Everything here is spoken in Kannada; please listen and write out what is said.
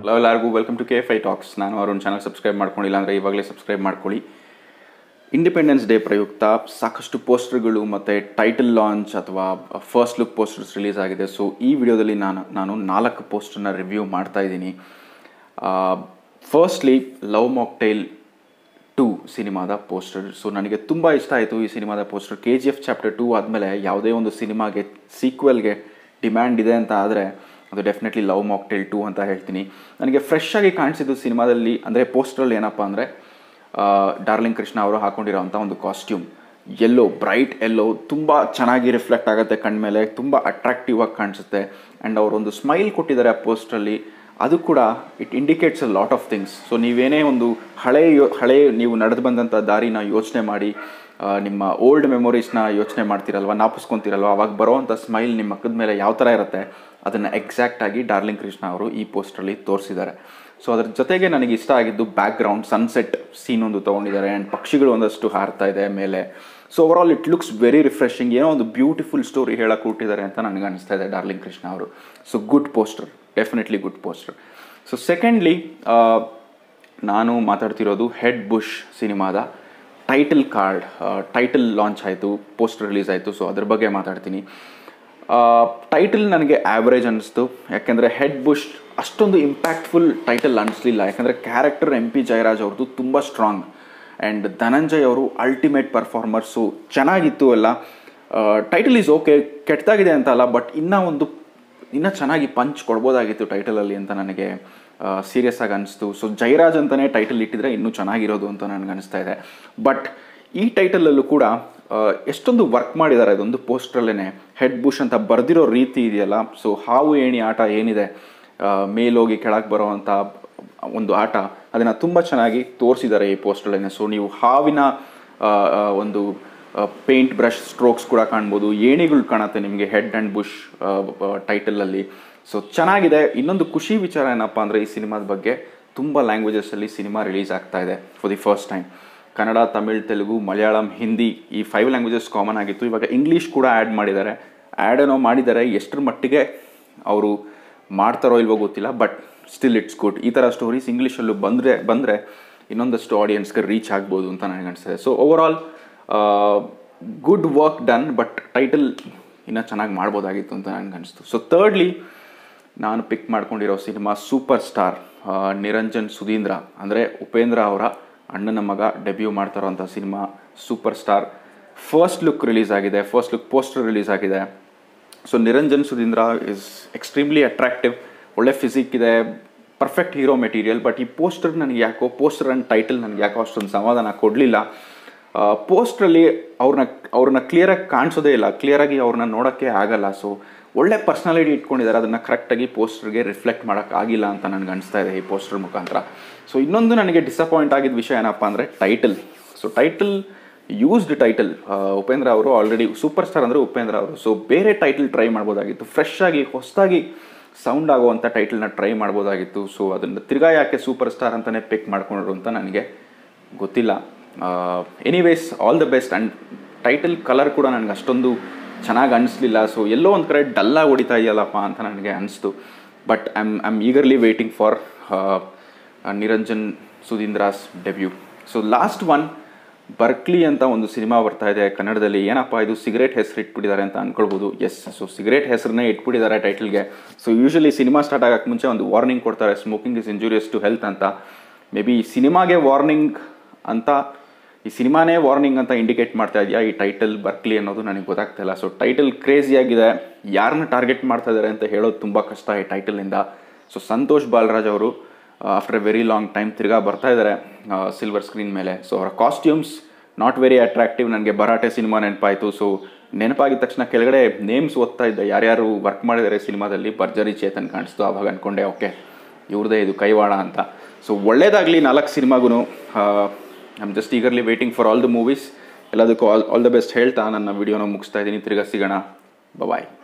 ಹಲೋ ಎಲ್ಲರಿಗೂ welcome to K fi talks ನಾನು ಅವ್ರ ಚಾನಲ್ ಸಬ್ಸ್ಕ್ರೈಬ್ ಮಾಡ್ಕೊಂಡಿಲ್ಲ ಅಂದರೆ ಇವಾಗಲೇ ಸಬ್ಸ್ಕ್ರೈಬ್ ಮಾಡ್ಕೊಳ್ಳಿ ಇಂಡಿಪೆಂಡೆನ್ಸ್ ಡೇ ಪ್ರಯುಕ್ತ ಸಾಕಷ್ಟು ಪೋಸ್ಟರ್ಗಳು ಮತ್ತು ಟೈಟಲ್ ಲಾಂಚ್ ಅಥವಾ ಫಸ್ಟ್ ಲುಕ್ ಪೋಸ್ಟರ್ಸ್ ರಿಲೀಸ್ ಆಗಿದೆ ಸೊ ಈ ವಿಡಿಯೋದಲ್ಲಿ ನಾನು ನಾನು ನಾಲ್ಕು ಪೋಸ್ಟರ್ನ ರಿವ್ಯೂ ಮಾಡ್ತಾ ಇದ್ದೀನಿ ಫಸ್ಟ್ಲಿ ಲವ್ ಮಾಕ್ಟೈಲ್ ಟೂ ಸಿನಿಮಾದ ಪೋಸ್ಟರ್ ಸೊ ನನಗೆ ತುಂಬ ಇಷ್ಟ ಆಯಿತು ಈ ಸಿನಿಮಾದ poster K G F chapter two ಆದಮೇಲೆ ಯಾವುದೇ ಒಂದು ಸಿನಿಮಾಗೆ ಸೀಕ್ವೆಲ್ಗೆ ಡಿಮ್ಯಾಂಡ್ ಇದೆ ಅಂತ ಆದರೆ ಅದು ಡೆಫಿನೆಟ್ಲಿ ಲವ್ ಮಾಕ್ಟೈಲ್ ಟೂ ಅಂತ ಹೇಳ್ತೀನಿ ನನಗೆ ಫ್ರೆಶ್ ಆಗಿ ಕಾಣಿಸಿದ್ದು ಸಿನಿಮಾದಲ್ಲಿ ಅಂದರೆ ಪೋಸ್ಟ್ರಲ್ಲಿ ಏನಪ್ಪ ಅಂದರೆ ಡಾರ್ಲಿಂಗ್ ಕೃಷ್ಣ ಅವರು ಹಾಕೊಂಡಿರೋವಂಥ ಒಂದು ಕಾಸ್ಟ್ಯೂಮ್ ಎಲ್ಲೋ ಬ್ರೈಟ್ ಎಲ್ಲೋ ತುಂಬ ಚೆನ್ನಾಗಿ ರಿಫ್ಲೆಕ್ಟ್ ಆಗುತ್ತೆ ಕಣ್ಮೇಲೆ ತುಂಬ ಅಟ್ರಾಕ್ಟಿವ್ ಆಗಿ ಕಾಣಿಸುತ್ತೆ ಆ್ಯಂಡ್ ಅವರೊಂದು ಸ್ಮೈಲ್ ಕೊಟ್ಟಿದ್ದಾರೆ ಆ ಪೋಸ್ಟ್ರಲ್ಲಿ ಅದು ಕೂಡ it indicates a lot of things so ನೀವೇನೇ ಒಂದು ಹಳೆ ಯೋ ಹಳೆ ನೀವು ನಡೆದು ಬಂದಂಥ ದಾರಿನ ಯೋಚನೆ ಮಾಡಿ ಆ, ನಿಮ್ಮ ಓಲ್ಡ್ ಮೆಮೊರೀಸ್ನ ಯೋಚನೆ ಮಾಡ್ತಿರಲ್ವ ನಾಪಿಸ್ಕೊತಿರಲ್ವ ಅವಾಗ ಬರೋವಂಥ ಸ್ಮೈಲ್ ನಿಮ್ಮ ಮಕ್ಕದ ಮೇಲೆ ಯಾವ ಥರ ಇರುತ್ತೆ ಅದನ್ನು ಎಕ್ಸಾಕ್ಟಾಗಿ ಡಾರ್ಲಿಂಗ್ ಕೃಷ್ಣ ಅವರು ಈ ಪೋಸ್ಟ್ರಲ್ಲಿ ತೋರಿಸಿದ್ದಾರೆ ಸೊ ಅದ್ರ ಜೊತೆಗೆ ನನಗೆ ಇಷ್ಟ ಆಗಿದ್ದು ಬ್ಯಾಕ್ಗ್ರೌಂಡ್ ಸನ್ಸೆಟ್ ಸೀನ್ ಒಂದು ತೊಗೊಂಡಿದ್ದಾರೆ ಆ್ಯಂಡ್ ಪಕ್ಷಿಗಳು ಒಂದಷ್ಟು ಹಾರ್ತಾ ಇದೆ ಮೇಲೆ so overall it looks very refreshing ಏನೋ ಒಂದು ಬ್ಯೂಟಿಫುಲ್ ಸ್ಟೋರಿ ಹೇಳಕ್ಕೆ ಕೊಟ್ಟಿದ್ದಾರೆ ಅಂತ ನನಗೆ ಅನಿಸ್ತಾ ಇದೆ ಡಾರ್ಲಿಂಗ್ ಕೃಷ್ಣ ಅವರು so good poster definitely good poster so secondly ನಾನು ಮಾತಾಡ್ತಿರೋದು ಹೆಡ್ ಬುಷ್ ಸಿನಿಮಾದ ಟೈಟಲ್ ಕಾರ್ಡ್ ಟೈಟಲ್ ಲಾಂಚ್ ಆಯಿತು ಪೋಸ್ಟರ್ ರಿಲೀಸ್ ಆಯಿತು ಸೊ ಅದ್ರ ಬಗ್ಗೆ ಮಾತಾಡ್ತೀನಿ ಟೈಟಲ್ ನನಗೆ ಆ್ಯಾವ್ರೇಜ್ ಅನ್ನಿಸ್ತು ಯಾಕೆಂದರೆ ಹೆಡ್ ಬುಷ್ ಅಷ್ಟೊಂದು ಇಂಪ್ಯಾಕ್ಟ್ಫುಲ್ ಟೈಟಲ್ ಅನ್ನಿಸ್ಲಿಲ್ಲ ಯಾಕಂದರೆ ಕ್ಯಾರೆಕ್ಟರ್ ಎಂ ಪಿ ಜಯರಾಜ್ ಅವ್ರದ್ದು ತುಂಬ ಸ್ಟ್ರಾಂಗ್ ಆ್ಯಂಡ್ ಧನಂಜಯ್ ಅವರು ಅಲ್ಟಿಮೇಟ್ ಪರ್ಫಾರ್ಮರ್ಸು ಚೆನ್ನಾಗಿತ್ತು ಎಲ್ಲ ಟೈಟಲ್ ಈಸ್ ಓಕೆ ಕೆಟ್ಟದಾಗಿದೆ ಅಂತ ಅಲ್ಲ ಬಟ್ ಇನ್ನೂ ಒಂದು ಇನ್ನೂ ಚೆನ್ನಾಗಿ ಪಂಚ್ ಕೊಡ್ಬೋದಾಗಿತ್ತು ಟೈಟಲಲ್ಲಿ ಅಂತ ನನಗೆ ಸೀರಿಯಸ್ ಆಗಿ ಅನಿಸ್ತು ಸೊ ಜಯರಾಜ್ ಅಂತಲೇ ಟೈಟಲ್ ಇಟ್ಟಿದ್ರೆ ಇನ್ನೂ ಚೆನ್ನಾಗಿರೋದು ಅಂತ ನನಗೆ ಅನಿಸ್ತಾ ಇದೆ ಬಟ್ ಈ ಟೈಟಲಲ್ಲೂ ಕೂಡ ಆ, ಎಷ್ಟೊಂದು ವರ್ಕ್ ಮಾಡಿದ್ದಾರೆ ಅದೊಂದು ಪೋಸ್ಟ್ರಲ್ಲೇ ಹೆಡ್ ಬುಷ್ ಅಂತ ಬರೆದಿರೋ ರೀತಿ ಇದೆಯಲ್ಲ ಸೊ ಹಾವು ಏಣಿ ಆಟ ಏನಿದೆ ಆ, ಮೇಲೋಗಿ ಕೆಳಗೆ ಬರೋವಂಥ ಒಂದು ಆಟ ಅದನ್ನು ತುಂಬ ಚೆನ್ನಾಗಿ ತೋರಿಸಿದ್ದಾರೆ ಈ ಪೋಸ್ಟರ್ಲೇನೆ ಸೊ ನೀವು ಹಾವಿನ ಆ, ಆ, ಒಂದು ಪೇಂಟ್ ಬ್ರಷ್ ಸ್ಟ್ರೋಕ್ಸ್ ಕೂಡ ಕಾಣ್ಬೋದು ಏಣಿಗಳು ಕಾಣುತ್ತೆ ನಿಮಗೆ ಹೆಡ್ ಆ್ಯಂಡ್ ಬುಷ್ ಟೈಟಲಲ್ಲಿ ಸೊ ಚೆನ್ನಾಗಿದೆ ಇನ್ನೊಂದು ಖುಷಿ ವಿಚಾರ ಏನಪ್ಪ ಅಂದರೆ ಈ ಸಿನಿಮಾದ ಬಗ್ಗೆ ತುಂಬ ಲ್ಯಾಂಗ್ವೇಜಸಲ್ಲಿ ಸಿನಿಮಾ ರಿಲೀಸ್ ಆಗ್ತಾ ಇದೆ for the first time Kannada Tamil Telugu Malayalam Hindi ಈ ಫೈವ್ ಲ್ಯಾಂಗ್ವೇಜಸ್ ಕಾಮನ್ ಆಗಿತ್ತು ಇವಾಗ ಇಂಗ್ಲೀಷ್ ಕೂಡ ಆ್ಯಡ್ ಮಾಡಿದ್ದಾರೆ ಆ್ಯಡ್ ಏನೋ ಮಾಡಿದ್ದಾರೆ ಎಷ್ಟರ ಮಟ್ಟಿಗೆ ಅವರು ಮಾಡ್ತಾರೋ ಇಲ್ವೋ ಗೊತ್ತಿಲ್ಲ ಬಟ್ ಸ್ಟಿಲ್ ಇಟ್ಸ್ ಗುಡ್ ಈ ಥರ ಸ್ಟೋರೀಸ್ ಇಂಗ್ಲೀಷಲ್ಲೂ ಬಂದರೆ ಬಂದರೆ ಇನ್ನೊಂದಷ್ಟು ಆಡಿಯನ್ಸ್ಗೆ ರೀಚ್ ಆಗ್ಬೋದು ಅಂತ ನನಗೆ ಅನಿಸ್ತದೆ so overall good work done but title ಇನ್ನೂ ಚೆನ್ನಾಗಿ ಮಾಡ್ಬೋದಾಗಿತ್ತು ಅಂತ ನನಗೆ ಅನಿಸ್ತು ಸೊ ಥರ್ಡ್ಲಿ ನಾನು ಪಿಕ್ ಮಾಡ್ಕೊಂಡಿರೋ ಸಿನಿಮಾ ಸೂಪರ್ ಸ್ಟಾರ್ ನಿರಂಜನ್ ಸುಧೀಂದ್ರ ಅಂದರೆ ಉಪೇಂದ್ರ ಅವರ ಅಣ್ಣನ ಮಗ ಡೆಬ್ಯೂ ಮಾಡ್ತಾರೋಂಥ ಸಿನಿಮಾ super star first look release ಆಗಿದೆ ಫಸ್ಟ್ ಲುಕ್ ಪೋಸ್ಟರ್ ರಿಲೀಸ್ ಆಗಿದೆ so Niranjan Sudhindra is extremely attractive ಒಳ್ಳೆ ಫಿಸಿಕ್ ಇದೆ ಪರ್ಫೆಕ್ಟ್ ಹೀರೋ ಮೆಟೀರಿಯಲ್ ಬಟ್ ಈ ಪೋಸ್ಟರ್ ನನಗೆ ಯಾಕೋ ಪೋಸ್ಟರ್ ಆ್ಯಂಡ್ ಟೈಟಲ್ ನನಗೆ ಯಾಕೋ ಅಷ್ಟೊಂದು ಸಮಾಧಾನ ಕೊಡಲಿಲ್ಲ ಪೋಸ್ಟ್ರಲ್ಲಿ ಅವ್ರನ್ನ ಅವ್ರನ್ನ ಕ್ಲಿಯರಾಗಿ ಕಾಣಿಸೋದೇ ಇಲ್ಲ ಕ್ಲಿಯರಾಗಿ ಅವ್ರನ್ನ ನೋಡೋಕ್ಕೆ ಆಗಲ್ಲ ಸೊ ಒಳ್ಳೆ ಪರ್ಸ್ನಾಲಿಟಿ ಇಟ್ಕೊಂಡಿದ್ದಾರೆ ಅದನ್ನು ಕರೆಕ್ಟಾಗಿ ಪೋಸ್ಟರ್ಗೆ ರಿಫ್ಲೆಕ್ಟ್ ಮಾಡೋಕ್ಕಾಗಿಲ್ಲ ಅಂತ ನನಗೆ ಅನಿಸ್ತಾ ಇದೆ ಈ ಪೋಸ್ಟರ್ ಮುಖಾಂತರ ಸೊ ಇನ್ನೊಂದು ನನಗೆ ಡಿಸಪಾಯಿಂಟ್ ಆಗಿದ್ದ ವಿಷಯ ಏನಪ್ಪ ಅಂದರೆ title so title used title Upendra ಅವರು ಆಲ್ರೆಡಿ ಸೂಪರ್ ಸ್ಟಾರ್ ಅಂದರೆ ಉಪೇಂದ್ರ ಅವರು ಸೊ ಬೇರೆ ಟೈಟಲ್ ಟ್ರೈ ಮಾಡ್ಬೋದಾಗಿತ್ತು ಫ್ರೆಶ್ ಆಗಿ ಹೊಸದಾಗಿ ಸೌಂಡ್ ಆಗುವಂಥ ಟೈಟಲ್ನ ಟ್ರೈ ಮಾಡ್ಬೋದಾಗಿತ್ತು ಸೊ ಅದನ್ನು ತಿರ್ಗಾ ಯಾಕೆ ಸೂಪರ್ ಸ್ಟಾರ್ ಅಂತಲೇ ಪಿಕ್ ಮಾಡ್ಕೊಂಡ್ರು ಅಂತ ನನಗೆ ಗೊತ್ತಿಲ್ಲ anyways all the best and title colour ಕೂಡ ನನಗೆ ಅಷ್ಟೊಂದು ಚೆನ್ನಾಗಿ ಅನಿಸ್ಲಿಲ್ಲ ಸೊ ಎಲ್ಲೋ ಒಂದು ಕಡೆ ಡಲ್ಲಾಗಿ ಹೊಡಿತಾ ಇದೆಯಲ್ಲಪ್ಪ ಅಂತ ನನಗೆ ಅನಿಸ್ತು but I am I am eagerly waiting for Niranjan Sudhindra's debut so last one Berkeley ಅಂತ ಒಂದು ಸಿನಿಮಾ ಬರ್ತಾ ಇದೆ ಕನ್ನಡದಲ್ಲಿ ಏನಪ್ಪ ಇದು ಸಿಗರೇಟ್ ಹೆಸರು ಇಟ್ಬಿಟ್ಟಿದ್ದಾರೆ ಅಂತ ಅನ್ಕೊಳ್ಬೋದು ಎಸ್ ಸೊ ಸಿಗರೇಟ್ ಹೆಸರನ್ನೇ ಇಟ್ಬಿಟ್ಟಿದ್ದಾರೆ ಟೈಟಲ್ಗೆ ಸೊ ಯೂಶಲಿ ಸಿನಿಮಾ ಸ್ಟಾರ್ಟ್ ಆಗೋಕ್ಕೆ ಮುಂಚೆ ಒಂದು ವಾರ್ನಿಂಗ್ ಕೊಡ್ತಾರೆ smoking is injurious to health ಅಂತ ಮೇ ಬಿ ಸಿನಿಮಾಗೆ ವಾರ್ನಿಂಗ್ ಅಂತ ಈ ಸಿನಿಮಾನೇ ವಾರ್ನಿಂಗ್ ಅಂತ ಇಂಡಿಕೇಟ್ ಮಾಡ್ತಾ ಇದೆಯಾ ಈ ಟೈಟಲ್ ಬರ್ಕ್ಲಿ ಅನ್ನೋದು ನನಗೆ ಗೊತ್ತಾಗ್ತಾ ಇಲ್ಲ ಸೊ ಟೈಟಲ್ ಕ್ರೇಜಿಯಾಗಿದೆ ಯಾರನ್ನ ಟಾರ್ಗೆಟ್ ಮಾಡ್ತಾ ಇದ್ದಾರೆ ಅಂತ ಹೇಳೋದು ತುಂಬ ಕಷ್ಟ ಈ ಟೈಟಲಿಂದ ಸೊ ಸಂತೋಷ್ ಬಾಲರಾಜ್ ಅವರು after a very long time ತಿರ್ಗಾ ಬರ್ತಾ ಇದ್ದಾರೆ ಸಿಲ್ವರ್ ಸ್ಕ್ರೀನ್ ಮೇಲೆ ಸೊ ಅವರ ಕಾಸ್ಟ್ಯೂಮ್ಸ್ ನಾಟ್ ವೆರಿ ಅಟ್ರಾಕ್ಟಿವ್ ನನಗೆ ಭರಾಟೆ ಸಿನಿಮಾ ನೆನಪಾಯಿತು ಸೊ ನೆನಪಾಗಿದ ತಕ್ಷಣ ಕೆಳಗಡೆ ನೇಮ್ಸ್ ಓದ್ತಾ ಇದ್ದೆ ಯಾರ್ಯಾರು ವರ್ಕ್ ಮಾಡಿದ್ದಾರೆ ಸಿನಿಮಾದಲ್ಲಿ ಭರ್ಜರಿ ಚೇತನ್ ಕಾಣಿಸ್ತು ಆವಾಗ ಅಂದ್ಕೊಂಡೆ ಓಕೆ ಇವ್ರದೇ ಇದು ಕೈವಾಡ ಅಂತ ಸೊ ಒಳ್ಳೇದಾಗಲಿ ನಾಲ್ಕು ಸಿನಿಮಾಗೂ I am just eagerly waiting for all the movies ಎಲ್ಲದಕ್ಕೂ ಆಲ್ ಆಲ್ ದ ಬೆಸ್ಟ್ ಹೇಳ್ತಾ ನನ್ನ ವಿಡಿಯೋನ ಮುಗಿಸ್ತಾ ಇದ್ದೀನಿ ತಿರ್ಗಾ ಸಿಗೋಣ ಬಾಯ್